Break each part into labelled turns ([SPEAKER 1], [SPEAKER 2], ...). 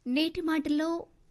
[SPEAKER 1] నేటి మాటలో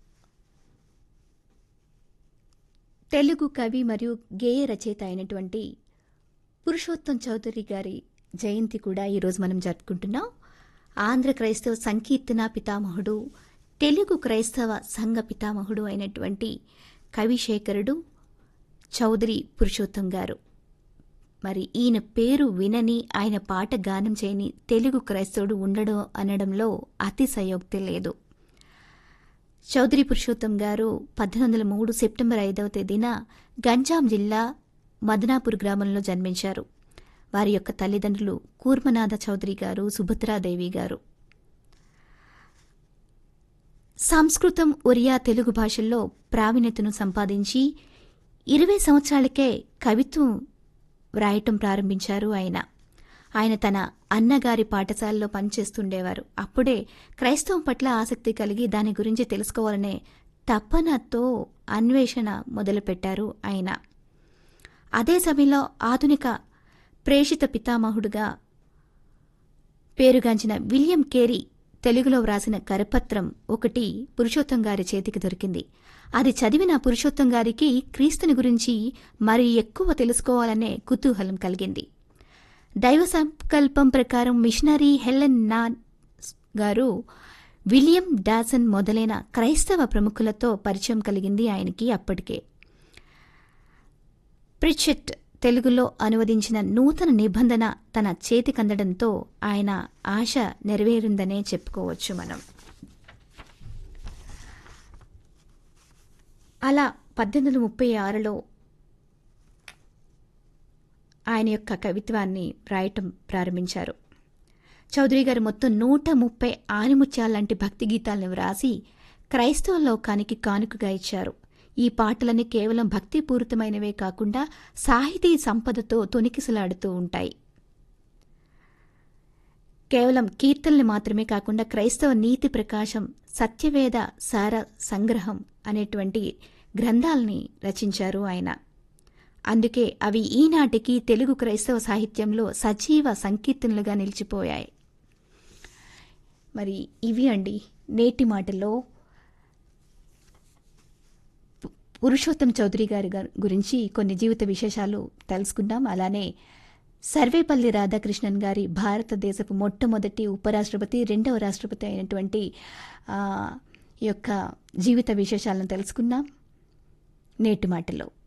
[SPEAKER 1] తెలుగు కవి మరియు గేయ రచయిత అయినటువంటి పురుషోత్తం చౌదరి గారి జయంతి కూడా ఈరోజు మనం జరుపుకుంటున్నాం ఆంధ్ర క్రైస్తవ సంకీర్తన పితామహుడు తెలుగు క్రైస్తవ సంఘ పితామహుడు అయినటువంటి కవిశేఖరుడు చౌదరి పురుషోత్తం గారు మరి ఈయన పేరు వినని ఆయన పాట గానం చేయని తెలుగు క్రైస్తవుడు ఉండడం అనడంలో అతిశయోక్తి లేదు చౌదరి పురుషోత్తం గారు పద్దెనిమిది వందల మూడు సెప్టెంబర్ ఐదవ తేదీన గంజాం జిల్లా మదనాపూర్ గ్రామంలో జన్మించారు వారి యొక్క తల్లిదండ్రులు కూర్మనాథ చౌదరి గారు సుభద్రాదేవి గారు సంస్కృతం ఒరియా తెలుగు భాషల్లో ప్రావీణ్యతను సంపాదించి ఇరవై సంవత్సరాలకే కవిత్వం వ్రాయటం ప్రారంభించారు ఆయన ఆయన తన అన్నగారి పాఠశాలలో పనిచేస్తుండేవారు అప్పుడే క్రైస్తవం పట్ల ఆసక్తి కలిగి దాని గురించి తెలుసుకోవాలనే తపనతో అన్వేషణ మొదలుపెట్టారు ఆయన అదే సమయంలో ఆధునిక ప్రేషిత పితామహుడుగా పేరుగాంచిన విలియం కేరీ తెలుగులో వ్రాసిన కరపత్రం ఒకటి పురుషోత్తం గారి చేతికి దొరికింది అది చదివిన పురుషోత్తం గారికి క్రీస్తుని గురించి మరి ఎక్కువ తెలుసుకోవాలనే కుతూహలం కలిగింది దైవ సంకల్పం ప్రకారం మిషనరీ హెలెన్ నా గారు విలియం డాసన్ మొదలైన క్రైస్తవ ప్రముఖులతో పరిచయం కలిగింది ఆయనకి అప్పటికే ప్రిచెట్ తెలుగులో అనువదించిన నూతన నిబంధన తన చేతికందడంతో ఆయన ఆశ నెరవేరిందనే చెప్పుకోవచ్చు మనం అలా పద్దెనిమిది వందల ముప్పై ఆరులో ఆయన యొక్క కవిత్వాన్ని రాయటం ప్రారంభించారు చౌదరి గారు మొత్తం నూట ముప్పై ఆనిముత్యాలంటి భక్తి గీతాలను వ్రాసి క్రైస్తవ లోకానికి కానుకగా ఇచ్చారు ఈ పాటలన్నీ కేవలం భక్తిపూరితమైనవే కాకుండా సాహితీ సంపదతో తొనికిసలాడుతూ ఉంటాయి కేవలం కీర్తనలు మాత్రమే కాకుండా క్రైస్తవ నీతి ప్రకాశం సత్యవేద సార సంగ్రహం అనేటువంటి గ్రంథాలని రచించారు ఆయన అందుకే అవి ఈనాటికి తెలుగు క్రైస్తవ సాహిత్యంలో సజీవ సంకీర్తనలుగా నిలిచిపోయాయి మరి ఇవి అండి నేటి మాటల్లో పురుషోత్తం చౌదరి గారి గురించి కొన్ని జీవిత విశేషాలు తెలుసుకుందాం అలానే సర్వేపల్లి రాధాకృష్ణన్ గారి భారతదేశపు మొట్టమొదటి ఉపరాష్ట్రపతి రెండవ రాష్ట్రపతి అయినటువంటి యొక్క జీవిత విశేషాలను తెలుసుకుందాం నేటి మాటల్లో